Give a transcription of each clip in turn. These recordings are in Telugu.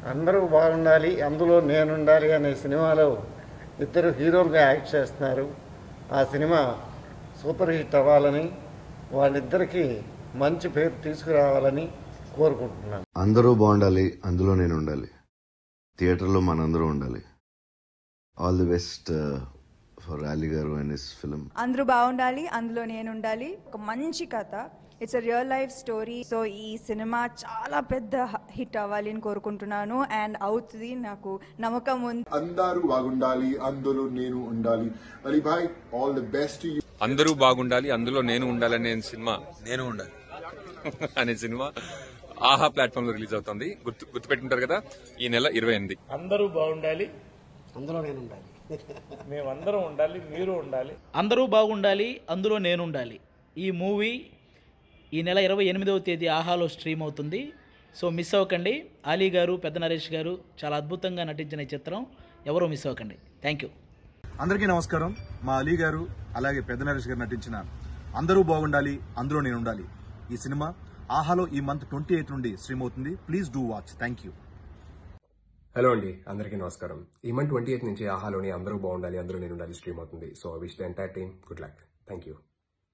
అందరూ బాగుండాలి అందులో నేనుండాలి అనే సినిమాలో ఇద్దరు హీరోలుగా యాక్ట్ చేస్తున్నారు ఆ సినిమా సూపర్ హిట్ అవ్వాలని వాళ్ళిద్దరికీ మంచి పేరు తీసుకురావాలని కోరుకుంటున్నాను అందరూ బాగుండాలి అందులో నేను ఉండాలి థియేటర్లో మనందరూ ఉండాలి all the best for Ali గారు అండ్ హిస్ ఫిలిం అందరూ బాగుండాలి అందులో నేను ఉండాలి ఒక మంచి కథ it's real life story so ఈ సినిమా చాలా పెద్ద హిట్ అవ్వాలి అని కోరుకుంటున్నాను అండ్ అవుతుంది నాకు నమ్మకం ఉంది అందరూ బాగుండాలి అందులో నేను ఉండాలి అలీ భాయ్ ఆల్ ది బెస్ట్ యూ అందరూ బాగుండాలి అందులో నేను ఉండాలనే సినిమా నేను ఉండాలి అనే సినిమా ఆహా ప్లాట్ఫామ్ లో రిలీజ్ అవుతుంది గుర్తు గుర్తుపెట్టుకుంటారు కదా ఈ నెల ఇరవై ఎనిమిది అందరూ బాగుండాలి అందులో నేను ఉండాలి మేమందరం ఉండాలి మీరు ఉండాలి అందరూ బాగుండాలి అందులో నేను ఉండాలి ఈ మూవీ ఈ నెల ఇరవై ఎనిమిదవ తేదీ ఆహాలో స్ట్రీమ్ అవుతుంది సో మిస్ అవ్వకండి అలీ గారు పెద్ద నరేష్ గారు చాలా అద్భుతంగా నటించిన ఈ చిత్రం ఎవరూ మిస్ అవ్వకండి థ్యాంక్ యూ అందరికీ నమస్కారం మా అలీ గారు అలాగే పెద్ద నరేష్ గారు నటించిన అందరూ బాగుండాలి అందులో నేను ఉండాలి ఈ సినిమా ఆహాలో ఈ మంత్ ట్వంటీ ఎయిత్ నుండి స్ట్రీమ్ అవుతుంది please do watch thank you hello అండి అందరికీ నమస్కారం ఈ మంత్ ట్వంటీ ఎయిత్ నుంచి ఆహాలోని అందరూ బాగుండాలి అందరూ నేను ఉండాలి స్ట్రీమ్ అవుతుంది so wish the entire team good luck thank you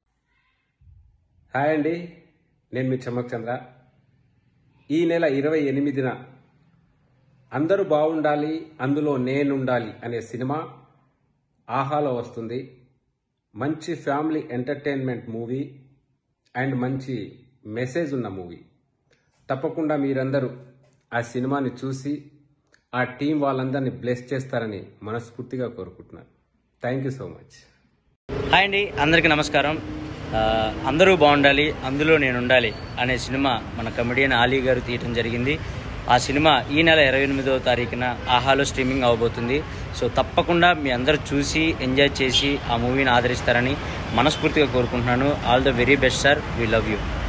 hi అండి నేను మీ చమ్మక్ చంద్ర ఈ నెల ఇరవై ఎనిమిదిన అందరూ బాగుండాలి అందులో నేనుండాలి అనే సినిమా ఆహాలో వస్తుంది మంచి ఫ్యామిలీ ఎంటర్టైన్మెంట్ మూవీ అండ్ మంచి మెసేజ్ ఉన్న మూవీ తప్పకుండా మీరందరూ ఆ సినిమాని చూసి ఆ టీం వాళ్ళందరినీ బ్లెస్ చేస్తారని మనస్ఫూర్తిగా కోరుకుంటున్నాను thank you so much hi అండి అందరికీ నమస్కారం ఆ, అందరూ బాగుండాలి అందులో నేను ఉండాలి అనే సినిమా మన కమెడియన్ ఆలీ గారు తీయటం జరిగింది ఆ సినిమా ఈ నెల ఇరవై ఎనిమిదవ తారీఖున ఆహాలో స్ట్రీమింగ్ అవబోతుంది సో తప్పకుండా మీ అందరూ చూసి ఎంజాయ్ చేసి ఆ మూవీని ఆదరిస్తారని మనస్ఫూర్తిగా కోరుకుంటున్నాను all the very best sir we love you